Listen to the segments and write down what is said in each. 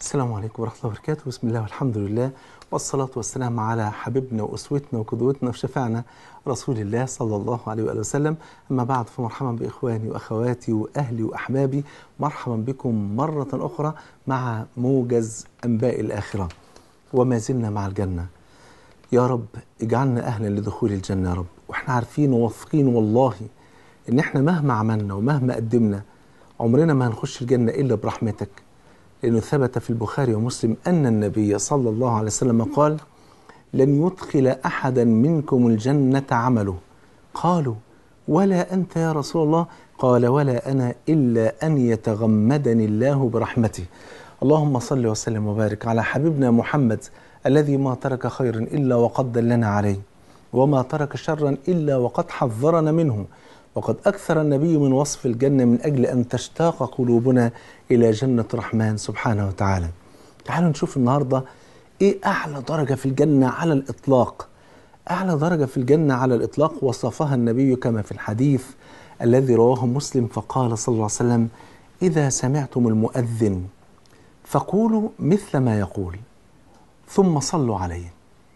السلام عليكم ورحمة الله وبركاته بسم الله والحمد لله والصلاة والسلام على حبيبنا وأسوتنا وقدوتنا وشفعنا رسول الله صلى الله عليه وآله وسلم أما بعد فمرحبا بإخواني وأخواتي وأهلي وأحبابي مرحبا بكم مرة أخرى مع موجز أنباء الآخرة وما زلنا مع الجنة يا رب اجعلنا أهلا لدخول الجنة يا رب وإحنا عارفين وواثقين والله إن إحنا مهما عملنا ومهما قدمنا عمرنا ما هنخش الجنة إلا برحمتك لأنه ثبت في البخاري ومسلم أن النبي صلى الله عليه وسلم قال لن يدخل أحدا منكم الجنة عمله قالوا ولا أنت يا رسول الله قال ولا أنا إلا أن يتغمدني الله برحمته اللهم صل وسلم وبارك على حبيبنا محمد الذي ما ترك خيرا إلا وقد دلنا عليه وما ترك شرا إلا وقد حذرنا منه وقد أكثر النبي من وصف الجنة من أجل أن تشتاق قلوبنا إلى جنة الرحمن سبحانه وتعالى تعالوا نشوف النهاردة إيه أعلى درجة في الجنة على الإطلاق أعلى درجة في الجنة على الإطلاق وصفها النبي كما في الحديث الذي رواه مسلم فقال صلى الله عليه وسلم إذا سمعتم المؤذن فقولوا مثل ما يقول ثم صلوا عليه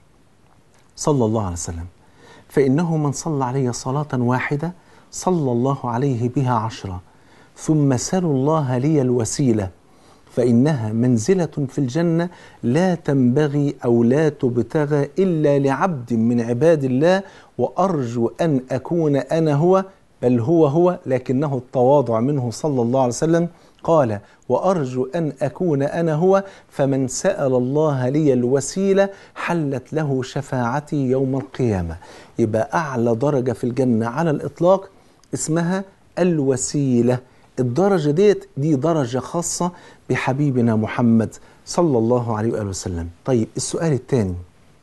صلى الله عليه وسلم فإنه من صلى علي صلاة واحدة صلى الله عليه بها عشرة ثم سلوا الله لي الوسيلة فإنها منزلة في الجنة لا تنبغي أو لا تبتغى إلا لعبد من عباد الله وأرجو أن أكون أنا هو بل هو هو لكنه التواضع منه صلى الله عليه وسلم قال وأرجو أن أكون أنا هو فمن سأل الله لي الوسيلة حلت له شفاعتي يوم القيامة يبقى أعلى درجة في الجنة على الإطلاق اسمها الوسيلة الدرجة ديت دي درجة خاصة بحبيبنا محمد صلى الله عليه وآله وسلم طيب السؤال الثاني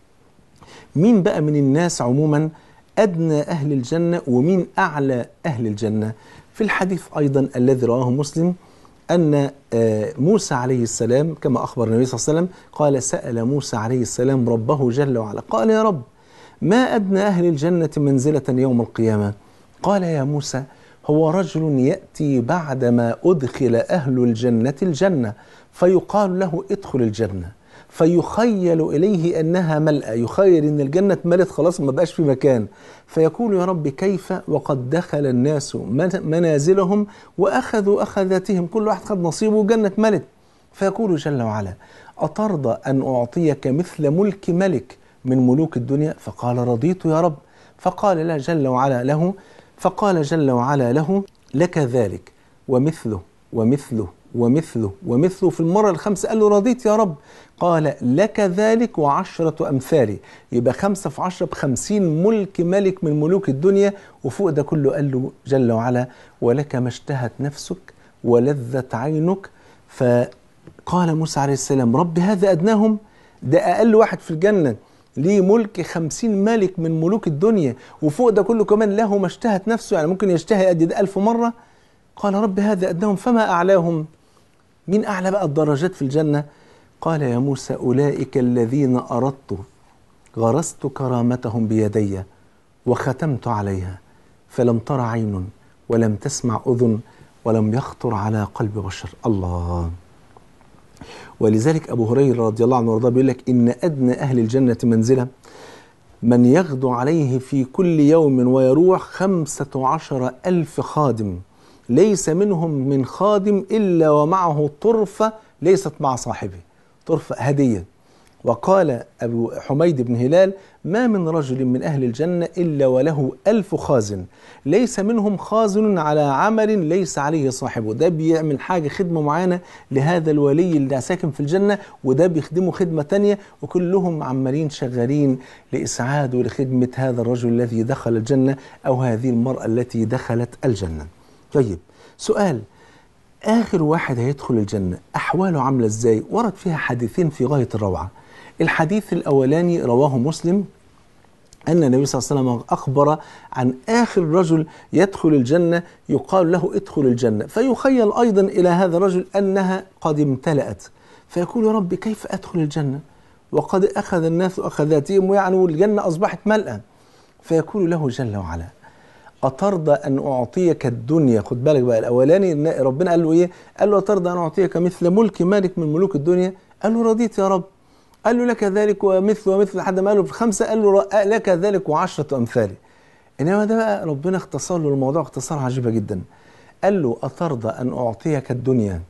مين بقى من الناس عموما أدنى أهل الجنة ومين أعلى أهل الجنة في الحديث أيضا الذي رواه مسلم أن موسى عليه السلام كما أخبر النبي صلى الله عليه وسلم قال سأل موسى عليه السلام ربه جل وعلا قال يا رب ما أدنى أهل الجنة منزلة يوم القيامة قال يا موسى هو رجل يأتي بعدما أدخل أهل الجنة الجنة فيقال له ادخل الجنة فيخيل إليه أنها ملأى يخيل أن الجنة ملت خلاص ما بقاش في مكان فيقول يا رب كيف وقد دخل الناس منازلهم وأخذوا أخذاتهم كل واحد خد نصيبه وجنة ملت فيقول جل وعلا أترضى أن أعطيك مثل ملك ملك من ملوك الدنيا فقال رضيت يا رب فقال لا جل وعلا له فقال جل وعلا له لك ذلك ومثله ومثله ومثله ومثله في المرة الخامسة قال له رضيت يا رب قال لك ذلك وعشرة أمثالي يبقى خمسة في عشرة بخمسين ملك ملك من ملوك الدنيا وفوق ده كله قال له جل وعلا ولك ما اشتهت نفسك ولذت عينك فقال موسى عليه السلام رب هذا أدناهم ده أقل واحد في الجنة ليه ملك خمسين ملك من ملوك الدنيا وفوق ده كله كمان له ما اشتهت نفسه يعني ممكن يشتهي قد ده ألف مرة قال رب هذا أدناهم فما أعلاهم مين أعلى بقى الدرجات في الجنة قال يا موسى أولئك الذين أردت غرست كرامتهم بيدي وختمت عليها فلم تر عين ولم تسمع أذن ولم يخطر على قلب بشر الله ولذلك أبو هريرة رضي الله عنه وارضاه بيقول لك إن أدنى أهل الجنة منزلة من يغدو عليه في كل يوم ويروح خمسة عشر ألف خادم ليس منهم من خادم إلا ومعه طرفة ليست مع صاحبه طرفة هدية وقال أبو حميد بن هلال ما من رجل من أهل الجنة إلا وله ألف خازن ليس منهم خازن على عمل ليس عليه صاحبه ده بيعمل حاجة خدمة معينة لهذا الولي اللي ساكن في الجنة وده بيخدمه خدمة تانية وكلهم عمالين شغالين لإسعاد ولخدمة هذا الرجل الذي دخل الجنة أو هذه المرأة التي دخلت الجنة طيب سؤال آخر واحد هيدخل الجنة أحواله عاملة إزاي ورد فيها حديثين في غاية الروعة الحديث الأولاني رواه مسلم أن النبي صلى الله عليه وسلم أخبر عن آخر رجل يدخل الجنة يقال له ادخل الجنة فيخيل أيضا إلى هذا الرجل أنها قد امتلأت فيقول يا رب كيف أدخل الجنة وقد أخذ الناس أخذاتهم يعني والجنة أصبحت ملأى فيقول له جل وعلا أترضى أن أعطيك الدنيا خد بالك بقى الأولاني إن ربنا قال له إيه قال له أترضى أن أعطيك مثل ملك مالك من ملوك الدنيا قال له رضيت يا رب قال له لك ذلك ومثل ومثل لحد ما قال له في الخمسة قال له ر- لك ذلك وعشرة أمثاله إنما ده بقى ربنا اختصر له الموضوع اختصار عجيبة جدا قال له أترضى أن أعطيك الدنيا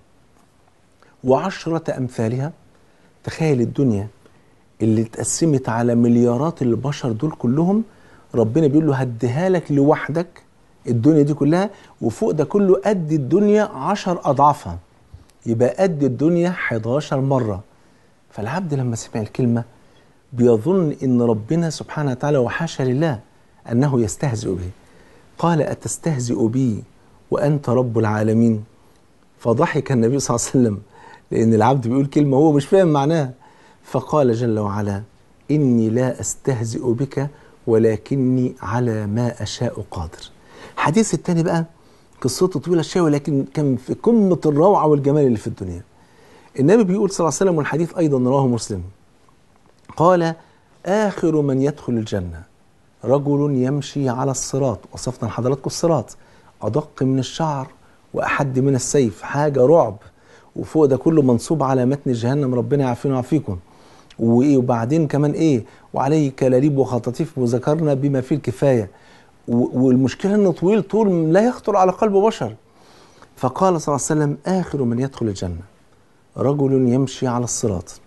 وعشرة أمثالها تخيل الدنيا اللي اتقسمت على مليارات البشر دول كلهم ربنا بيقول له هديها لك لوحدك الدنيا دي كلها وفوق ده كله قد الدنيا عشر أضعافها يبقى قد الدنيا 11 مرة فالعبد لما سمع الكلمة بيظن إن ربنا سبحانه وتعالى وحاشا لله أنه يستهزئ به قال أتستهزئ بي وأنت رب العالمين فضحك النبي صلى الله عليه وسلم لأن العبد بيقول كلمة هو مش فاهم معناها فقال جل وعلا إني لا أستهزئ بك ولكني على ما أشاء قادر الحديث الثاني بقى قصته طويلة شوية ولكن كان في قمة الروعة والجمال اللي في الدنيا النبي بيقول صلى الله عليه وسلم والحديث أيضا رواه مسلم قال آخر من يدخل الجنة رجل يمشي على الصراط وصفنا لحضراتكم الصراط أدق من الشعر وأحد من السيف حاجة رعب وفوق ده كله منصوب على متن جهنم ربنا يعافينا ويعافيكم وايه وبعدين كمان ايه وعليه كلاليب وخطاطيف وذكرنا بما فيه الكفايه و- والمشكله انه طويل طول لا يخطر على قلب بشر فقال صلى الله عليه وسلم اخر من يدخل الجنه رجل يمشي على الصراط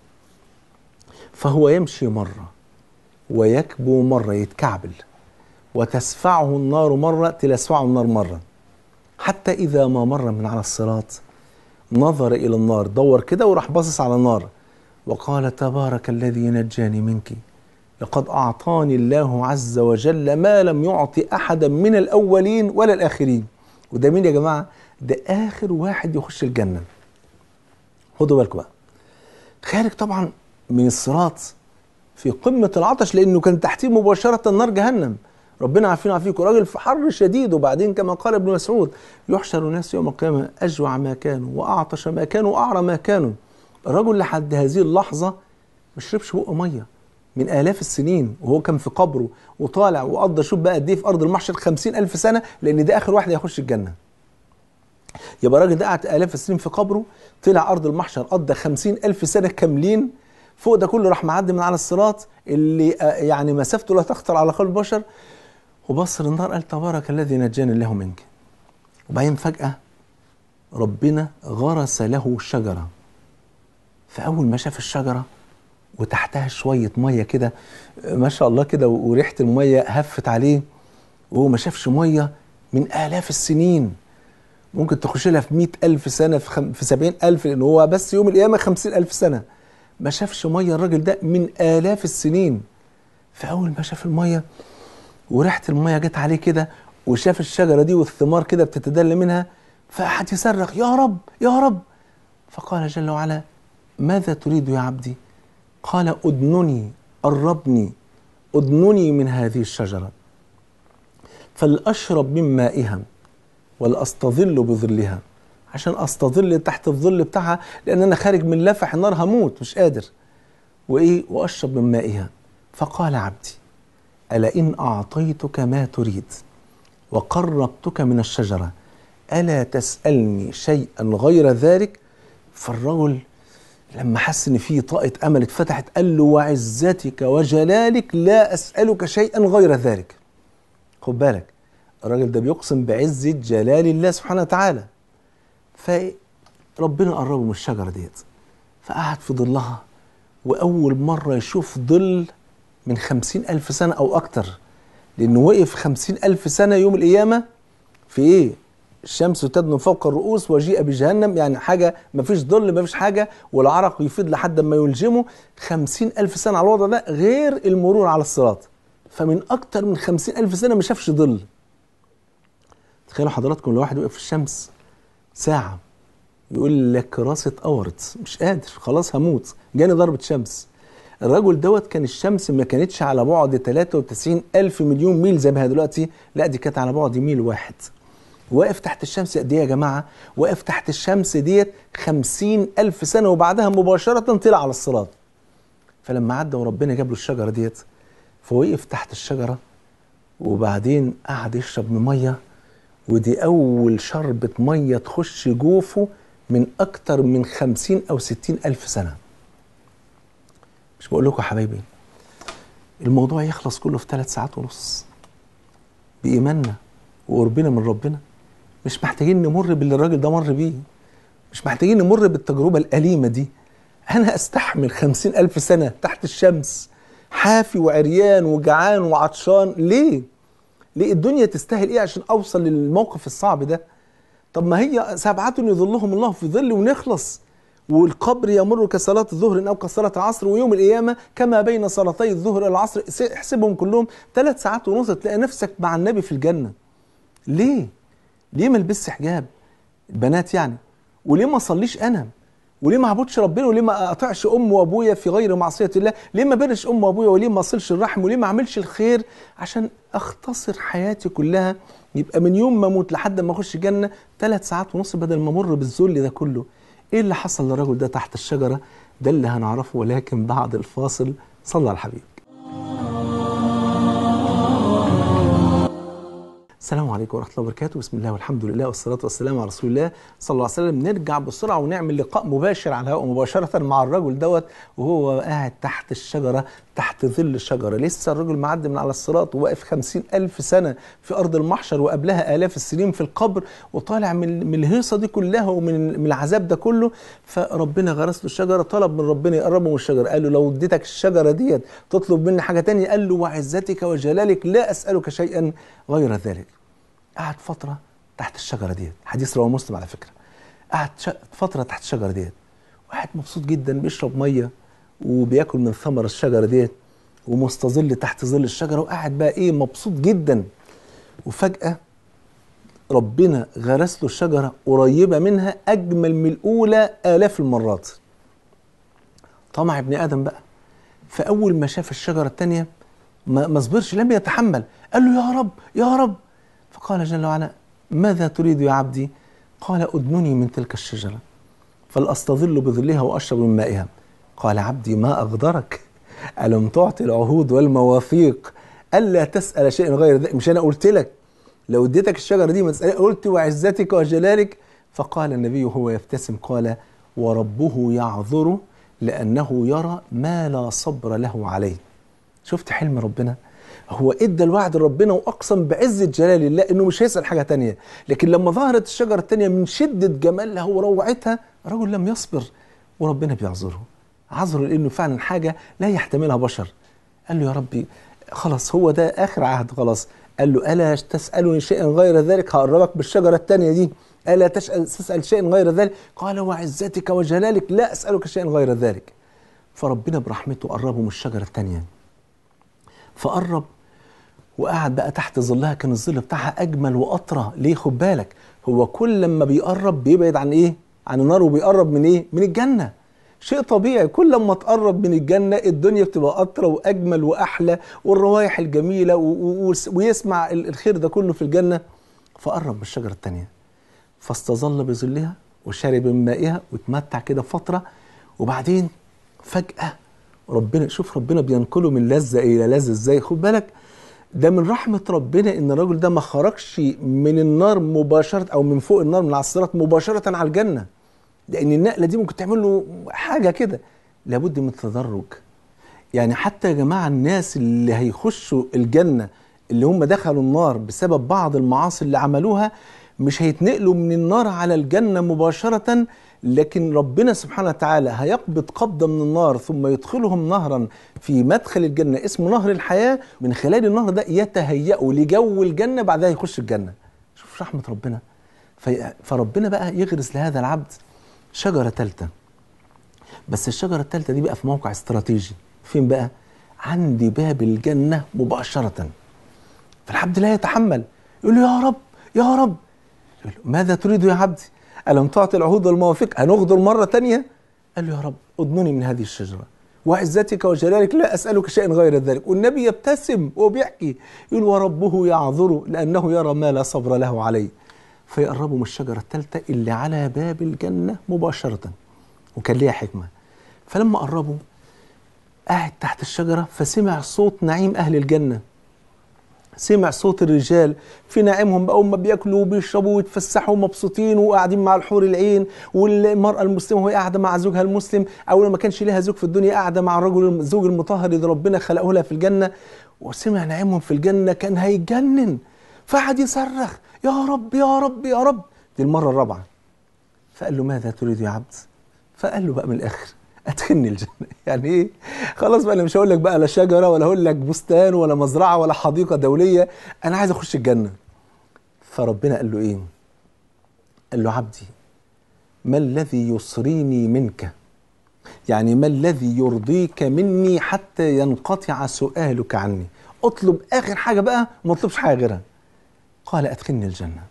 فهو يمشي مره ويكبو مره يتكعبل وتسفعه النار مره تلسفعه النار مره حتى اذا ما مر من على الصراط نظر الى النار دور كده وراح باصص على النار وقال تبارك الذي نجاني منك لقد اعطاني الله عز وجل ما لم يعطي احدا من الاولين ولا الاخرين وده مين يا جماعه ده اخر واحد يخش الجنه خدوا بالكم بقى خارج طبعا من الصراط في قمه العطش لانه كان تحتيه مباشره نار جهنم ربنا عافينا وعافيكم راجل في حر شديد وبعدين كما قال ابن مسعود يحشر الناس يوم القيامه اجوع ما كانوا واعطش ما كانوا واعرى ما كانوا الرجل لحد هذه اللحظه ما شربش بق ميه من آلاف السنين وهو كان في قبره وطالع وقضى شوف بقى قد ايه في أرض المحشر خمسين ألف سنة لأن ده آخر واحد هيخش الجنة يبقى الراجل ده قعد آلاف السنين في قبره طلع أرض المحشر قضى خمسين ألف سنة كاملين فوق ده كله راح معدي من على الصراط اللي آه، يعني مسافته لا تخطر على قلب البشر وبص للنار قال تبارك الذي نجاني الله منك وبعدين فجأة ربنا غرس له شجرة فأول ما شاف الشجرة وتحتها شوية مية كده ما شاء الله كده وريحة المية هفت عليه وهو ما شافش مية من آلاف السنين ممكن تخش لها في مئة ألف سنة في, خم... في سبعين ألف لأن هو بس يوم القيامة خمسين ألف سنة ما شافش مية الراجل ده من آلاف السنين فأول ما شاف المية وريحة المية جت عليه كده وشاف الشجرة دي والثمار كده بتتدلى منها فقعد يصرخ يا رب يا رب فقال جل وعلا ماذا تريد يا عبدي قال أدنني قربني أدنني من هذه الشجرة فلأشرب من مائها ولأستظل بظلها عشان أستظل تحت الظل بتاعها لأن أنا خارج من لفح النار هموت مش قادر وإيه وأشرب من مائها فقال عبدي ألا إن أعطيتك ما تريد وقربتك من الشجرة ألا تسألني شيئا غير ذلك فالرجل لما حس ان في طاقه امل اتفتحت قال له وعزتك وجلالك لا اسالك شيئا غير ذلك خد بالك الراجل ده بيقسم بعزه جلال الله سبحانه وتعالى فربنا قربه من الشجره ديت فقعد في ظلها واول مره يشوف ظل من خمسين الف سنه او اكتر لانه وقف خمسين الف سنه يوم القيامه في ايه الشمس تدنو فوق الرؤوس وجيء بجهنم يعني حاجة ما فيش ظل ما فيش حاجة والعرق يفيض لحد ما يلجمه خمسين ألف سنة على الوضع ده غير المرور على الصراط فمن أكتر من خمسين ألف سنة ما شافش ظل تخيلوا حضراتكم لو واحد وقف في الشمس ساعة يقول لك راسي اتقورت مش قادر خلاص هموت جاني ضربة شمس الرجل دوت كان الشمس ما كانتش على بعد 93 ألف مليون ميل زي ما هي دلوقتي لا دي كانت على بعد ميل واحد واقف تحت الشمس قد ايه يا جماعه؟ واقف تحت الشمس ديت خمسين ألف سنة وبعدها مباشرة طلع على الصراط. فلما عدى وربنا جاب له الشجرة ديت فوقف تحت الشجرة وبعدين قعد يشرب من ميه ودي أول شربة مية تخش جوفه من أكتر من خمسين أو ستين ألف سنة مش بقول لكم يا حبايبي الموضوع يخلص كله في ثلاث ساعات ونص بإيماننا وقربنا من ربنا مش محتاجين نمر باللي الراجل ده مر بيه مش محتاجين نمر بالتجربة الأليمة دي أنا أستحمل خمسين ألف سنة تحت الشمس حافي وعريان وجعان وعطشان ليه؟ ليه الدنيا تستاهل إيه عشان أوصل للموقف الصعب ده؟ طب ما هي سبعة يظلهم الله في ظل ونخلص والقبر يمر كصلاة الظهر أو كصلاة العصر ويوم القيامة كما بين صلاتي الظهر والعصر احسبهم كلهم ثلاث ساعات ونص تلاقي نفسك مع النبي في الجنة ليه؟ ليه ما البسش حجاب؟ البنات يعني وليه ما اصليش انا؟ وليه ما اعبدش ربنا وليه ما اطيعش امي وابويا في غير معصيه الله؟ ليه ما برش امي وابويا وليه ما اصلش الرحم وليه ما اعملش الخير عشان اختصر حياتي كلها يبقى من يوم ما اموت لحد ما اخش الجنه ثلاث ساعات ونص بدل ما امر بالذل ده كله. ايه اللي حصل للرجل ده تحت الشجره؟ ده اللي هنعرفه ولكن بعد الفاصل صلى على الحبيب. السلام عليكم ورحمة الله وبركاته بسم الله والحمد لله والصلاة والسلام على رسول الله صلى الله عليه وسلم نرجع بسرعة ونعمل لقاء مباشر على الهواء مباشرة مع الرجل دوت وهو قاعد تحت الشجرة تحت ظل الشجرة لسه الرجل معدي من على الصراط وواقف خمسين ألف سنة في أرض المحشر وقبلها آلاف السنين في القبر وطالع من من الهيصة دي كلها ومن من العذاب ده كله فربنا غرس له الشجرة طلب من ربنا يقربه من الشجرة قال له لو اديتك الشجرة ديت تطلب مني حاجة تانية قال له وعزتك وجلالك لا أسألك شيئا غير ذلك قعد فترة تحت الشجرة ديت حديث رواه مسلم على فكرة قعد فترة تحت الشجرة ديت واحد مبسوط جدا بيشرب مية وبياكل من ثمر الشجرة ديت ومستظل تحت ظل الشجرة وقاعد بقى ايه مبسوط جدا وفجأة ربنا غرس له الشجرة قريبة منها أجمل من الأولى آلاف المرات طمع ابن آدم بقى فأول ما شاف الشجرة التانية ما صبرش لم يتحمل قال له يا رب يا رب فقال جل وعلا ماذا تريد يا عبدي قال أدنني من تلك الشجرة فلأستظل بظلها وأشرب من مائها قال عبدي ما أغدرك ألم تعطي العهود والمواثيق ألا تسأل شيئا غير ذلك مش أنا قلت لك لو اديتك الشجرة دي ما تسألها قلت وعزتك وجلالك فقال النبي وهو يبتسم قال وربه يعذره لأنه يرى ما لا صبر له عليه شفت حلم ربنا هو ادى الوعد لربنا واقسم بعزه جلال الله انه مش هيسال حاجه تانية لكن لما ظهرت الشجره التانية من شده جمالها وروعتها الرجل لم يصبر وربنا بيعذره عذره لانه فعلا حاجه لا يحتملها بشر قال له يا ربي خلاص هو ده اخر عهد خلاص قال له الا تسالني شيئا غير ذلك هقربك بالشجره التانية دي الا تسال تسال شيئا غير ذلك قال وعزتك وجلالك لا اسالك شيئا غير ذلك فربنا برحمته قربه من الشجره التانية فقرب وقعد بقى تحت ظلها كان الظل بتاعها اجمل واطرى ليه خد بالك هو كل لما بيقرب بيبعد عن ايه عن النار وبيقرب من ايه من الجنه شيء طبيعي كل لما تقرب من الجنه الدنيا بتبقى اطرى واجمل واحلى والروائح الجميله ويسمع الخير ده كله في الجنه فقرب من الشجره الثانيه فاستظل بظلها وشرب من مائها واتمتع كده فتره وبعدين فجاه ربنا شوف ربنا بينقله من لذه الى لذه ازاي خد بالك ده من رحمة ربنا إن الراجل ده ما خرجش من النار مباشرة أو من فوق النار من على الصراط مباشرة على الجنة لأن النقلة دي ممكن تعمل له حاجة كده لابد من التدرج يعني حتى يا جماعة الناس اللي هيخشوا الجنة اللي هم دخلوا النار بسبب بعض المعاصي اللي عملوها مش هيتنقلوا من النار على الجنة مباشرة لكن ربنا سبحانه وتعالى هيقبض قبضة من النار ثم يدخلهم نهرا في مدخل الجنة اسمه نهر الحياة من خلال النهر ده يتهيأوا لجو الجنة بعدها يخش الجنة شوف رحمة ربنا فربنا بقى يغرس لهذا العبد شجرة ثالثة بس الشجرة الثالثة دي بقى في موقع استراتيجي فين بقى عند باب الجنة مباشرة فالعبد لا يتحمل يقول له يا رب يا رب يقول له ماذا تريد يا عبدي ألم تعطي العهود والمواثيق هنغدر مرة تانية قال له يا رب أضنني من هذه الشجرة وعزتك وجلالك لا أسألك شيئا غير ذلك والنبي يبتسم وهو بيحكي يقول وربه يعذره لأنه يرى ما لا صبر له عليه فيقربوا من الشجرة الثالثة اللي على باب الجنة مباشرة وكان ليها حكمة فلما قربوا قاعد تحت الشجرة فسمع صوت نعيم أهل الجنة سمع صوت الرجال في نعيمهم بقى هم بياكلوا وبيشربوا ويتفسحوا مبسوطين وقاعدين مع الحور العين والمرأة المسلمة وهي قاعدة مع زوجها المسلم أول ما كانش ليها زوج في الدنيا قاعدة مع الرجل الزوج المطهر اللي ربنا خلقه لها في الجنة وسمع نعيمهم في الجنة كان هيتجنن فقعد يصرخ يا رب يا رب يا رب دي المرة الرابعة فقال له ماذا تريد يا عبد فقال له بقى من الآخر ادخلني الجنة يعني ايه خلاص بقى انا مش هقول لك بقى لا شجرة ولا هقول لك بستان ولا مزرعة ولا حديقة دولية انا عايز اخش الجنة فربنا قال له ايه قال له عبدي ما الذي يصريني منك يعني ما الذي يرضيك مني حتى ينقطع سؤالك عني اطلب اخر حاجة بقى وما تطلبش حاجة غيرها قال ادخلني الجنة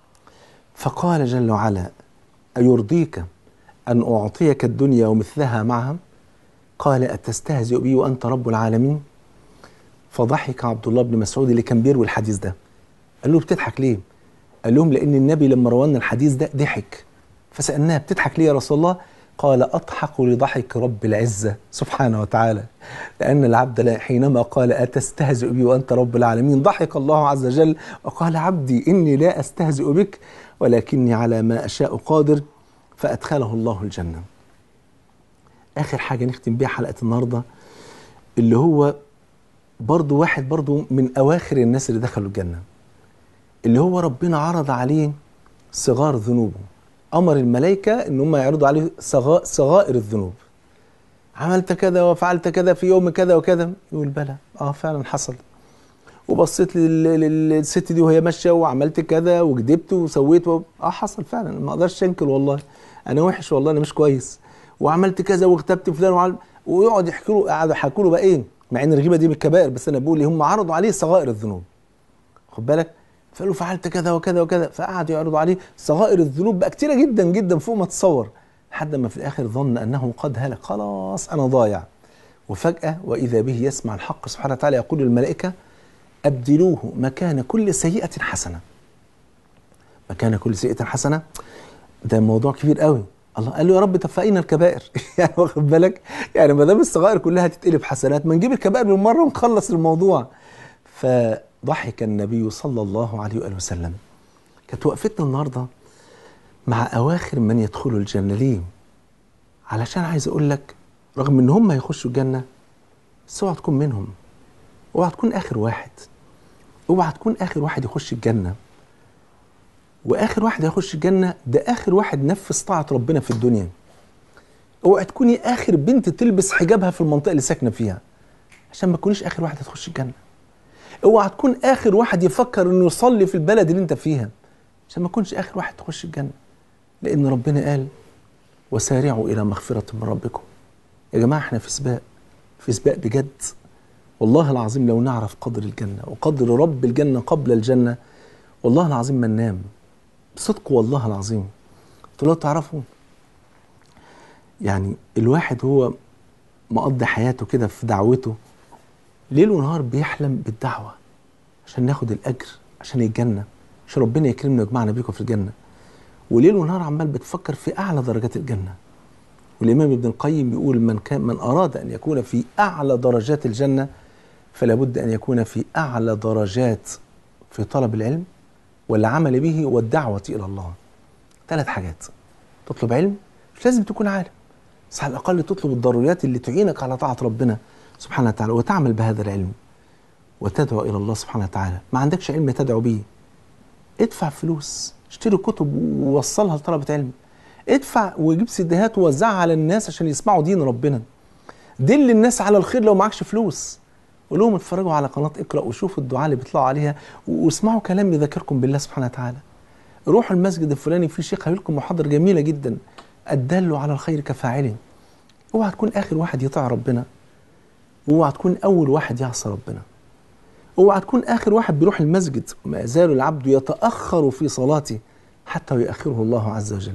فقال جل وعلا أيرضيك أن أعطيك الدنيا ومثلها معها قال أتستهزئ بي وأنت رب العالمين فضحك عبد الله بن مسعود اللي كان بيروي الحديث ده قال له بتضحك ليه قال لهم لأن النبي لما روانا الحديث ده ضحك فسألناه بتضحك ليه يا رسول الله قال أضحك لضحك رب العزة سبحانه وتعالى لأن العبد حينما قال أتستهزئ بي وأنت رب العالمين ضحك الله عز وجل وقال عبدي إني لا أستهزئ بك ولكني على ما أشاء قادر فأدخله الله الجنة آخر حاجة نختم بيها حلقة النهاردة اللي هو برضو واحد برضو من أواخر الناس اللي دخلوا الجنة اللي هو ربنا عرض عليه صغار ذنوبه أمر الملائكة إن هم يعرضوا عليه صغا- صغائر الذنوب عملت كذا وفعلت كذا في يوم كذا وكذا يقول بلى اه فعلا حصل وبصيت لل- لل- للست دي وهي ماشيه وعملت كذا وكذبت وسويت و... اه حصل فعلا ما اقدرش انكر والله انا وحش والله انا مش كويس وعملت كذا واغتبت فلان وعمل... ويقعد يحكي له قعدوا يحكوا له بقى ايه مع ان الغيبه دي من الكبائر بس انا بقول إيه، هم عرضوا عليه صغائر الذنوب خد بالك فقال له فعلت كذا وكذا وكذا فقعدوا يعرضوا عليه صغائر الذنوب بقى كتيره جدا جدا فوق ما تتصور لحد ما في الاخر ظن انه قد هلك خلاص انا ضايع وفجاه واذا به يسمع الحق سبحانه وتعالى يقول للملائكه أبدلوه مكان كل سيئة حسنة مكان كل سيئة حسنة ده موضوع كبير قوي الله قال له يا رب طب فأين الكبائر يعني واخد بالك يعني ما دام الصغائر كلها تتقلب حسنات ما نجيب الكبائر بالمرة ونخلص الموضوع فضحك النبي صلى الله عليه وآله وسلم كانت وقفتنا النهاردة مع أواخر من يدخلوا الجنة ليه علشان عايز أقول لك رغم إن هم هيخشوا الجنة بس اوعى تكون منهم اوعى تكون اخر واحد اوعى تكون اخر واحد يخش الجنه واخر واحد هيخش الجنه ده اخر واحد نفذ طاعه ربنا في الدنيا اوعى تكوني اخر بنت تلبس حجابها في المنطقه اللي ساكنه فيها عشان ما تكونيش اخر واحد هتخش الجنه اوعى تكون اخر واحد يفكر انه يصلي في البلد اللي انت فيها عشان ما تكونش اخر واحد تخش الجنه لان ربنا قال وسارعوا الى مغفره من ربكم يا جماعه احنا في سباق في سباق بجد والله العظيم لو نعرف قدر الجنة وقدر رب الجنة قبل الجنة والله العظيم ما ننام بصدق والله العظيم انتوا لو تعرفوا يعني الواحد هو مقضي حياته كده في دعوته ليل ونهار بيحلم بالدعوة عشان ناخد الأجر عشان الجنة عشان ربنا يكرمنا ويجمعنا بيكم في الجنة وليل ونهار عمال بتفكر في أعلى درجات الجنة والإمام ابن القيم بيقول من كان من أراد أن يكون في أعلى درجات الجنة فلا بد أن يكون في أعلى درجات في طلب العلم والعمل به والدعوة إلى الله ثلاث حاجات تطلب علم مش لازم تكون عالم بس على الأقل تطلب الضروريات اللي تعينك على طاعة ربنا سبحانه وتعالى وتعمل بهذا العلم وتدعو إلى الله سبحانه وتعالى ما عندكش علم تدعو به ادفع فلوس اشتري كتب ووصلها لطلبة علم ادفع وجيب سيديهات ووزعها على الناس عشان يسمعوا دين ربنا دل الناس على الخير لو معكش فلوس قول لهم اتفرجوا على قناة اقرأ وشوفوا الدعاء اللي بيطلعوا عليها واسمعوا كلام يذكركم بالله سبحانه وتعالى روحوا المسجد الفلاني في شيخ هيقول لكم محاضرة جميلة جدا الدال على الخير كفاعله اوعى تكون اخر واحد يطيع ربنا اوعى تكون اول واحد يعصى ربنا اوعى تكون اخر واحد بيروح المسجد وما يزال العبد يتاخر في صلاته حتى يؤخره الله عز وجل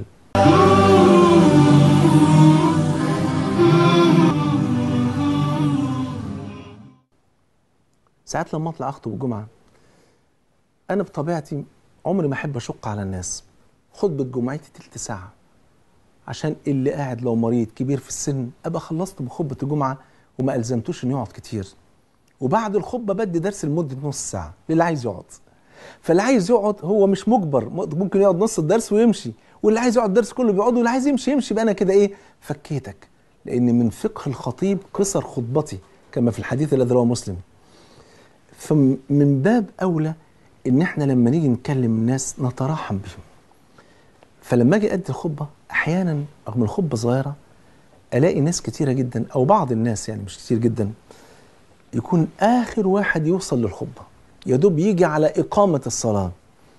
ساعات لما اطلع اخطب الجمعه انا بطبيعتي عمري ما احب اشق على الناس خطبه جمعتي تلت ساعه عشان اللي قاعد لو مريض كبير في السن ابقى خلصت بخطبه الجمعه وما الزمتوش انه يقعد كتير وبعد الخطبه بدي درس لمده نص ساعه للي عايز يقعد فاللي عايز يقعد هو مش مجبر ممكن يقعد نص الدرس ويمشي واللي عايز يقعد الدرس كله بيقعد واللي عايز يمشي يمشي بقى انا كده ايه فكيتك لان من فقه الخطيب قصر خطبتي كما في الحديث الذي رواه مسلم فمن باب اولى ان احنا لما نيجي نكلم الناس نتراحم بهم فلما اجي ادي الخطبه احيانا رغم الخطبه صغيره الاقي ناس كتيره جدا او بعض الناس يعني مش كتير جدا يكون اخر واحد يوصل للخطبه يا دوب يجي على اقامه الصلاه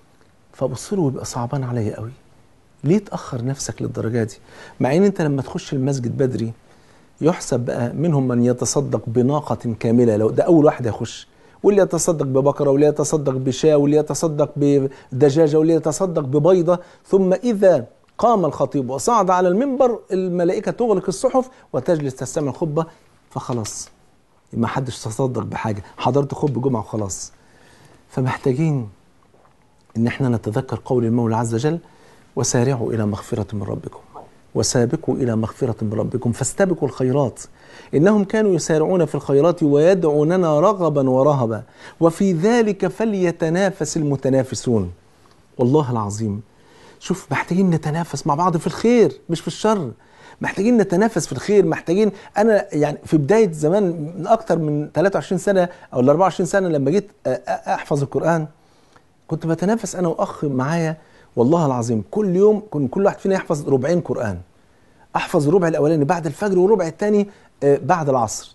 فابص له ويبقى صعبان عليا قوي ليه تاخر نفسك للدرجه دي مع ان انت لما تخش المسجد بدري يحسب بقى منهم من يتصدق بناقه كامله لو ده اول واحد يخش واللي يتصدق ببقره واللي يتصدق بشاة واللي يتصدق بدجاجه واللي يتصدق ببيضه ثم اذا قام الخطيب وصعد على المنبر الملائكه تغلق الصحف وتجلس تستمع الخطبه فخلاص ما حدش تصدق بحاجه حضرت خطبه جمعه وخلاص فمحتاجين ان احنا نتذكر قول المولى عز وجل وسارعوا الى مغفره من ربكم وسابقوا الى مغفره من ربكم فاستبقوا الخيرات انهم كانوا يسارعون في الخيرات ويدعوننا رغبا ورهبا وفي ذلك فليتنافس المتنافسون والله العظيم شوف محتاجين نتنافس مع بعض في الخير مش في الشر محتاجين نتنافس في الخير محتاجين انا يعني في بدايه زمان من اكتر من 23 سنه او 24 سنه لما جيت احفظ القران كنت بتنافس انا واخ معايا والله العظيم كل يوم كن كل واحد فينا يحفظ ربعين قران احفظ الربع الاولاني بعد الفجر والربع الثاني بعد العصر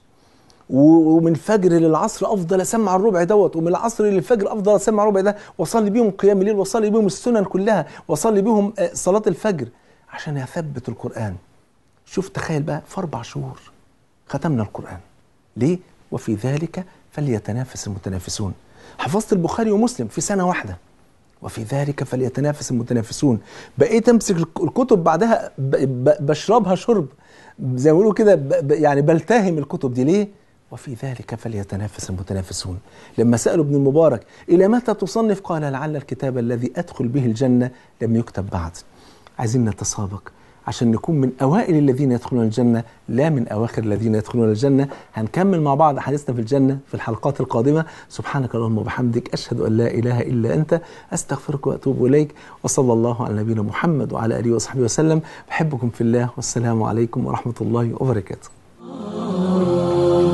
ومن الفجر للعصر افضل اسمع الربع دوت ومن العصر للفجر افضل اسمع الربع ده واصلي بيهم قيام الليل واصلي بيهم السنن كلها واصلي بيهم صلاه الفجر عشان اثبت القران شوف تخيل بقى في اربع شهور ختمنا القران ليه وفي ذلك فليتنافس المتنافسون حفظت البخاري ومسلم في سنه واحده وفي ذلك فليتنافس المتنافسون بقيت امسك الكتب بعدها بشربها شرب زي ما بيقولوا كده يعني بلتهم الكتب دي ليه وفي ذلك فليتنافس المتنافسون لما سألوا ابن المبارك إلى متى تصنف قال لعل الكتاب الذي أدخل به الجنة لم يكتب بعد عايزين نتسابق عشان نكون من أوائل الذين يدخلون الجنة لا من أواخر الذين يدخلون الجنة هنكمل مع بعض حديثنا في الجنة في الحلقات القادمة سبحانك اللهم وبحمدك أشهد أن لا إله إلا أنت أستغفرك وأتوب إليك وصلى الله على نبينا محمد وعلى آله وصحبه وسلم بحبكم في الله والسلام عليكم ورحمة الله وبركاته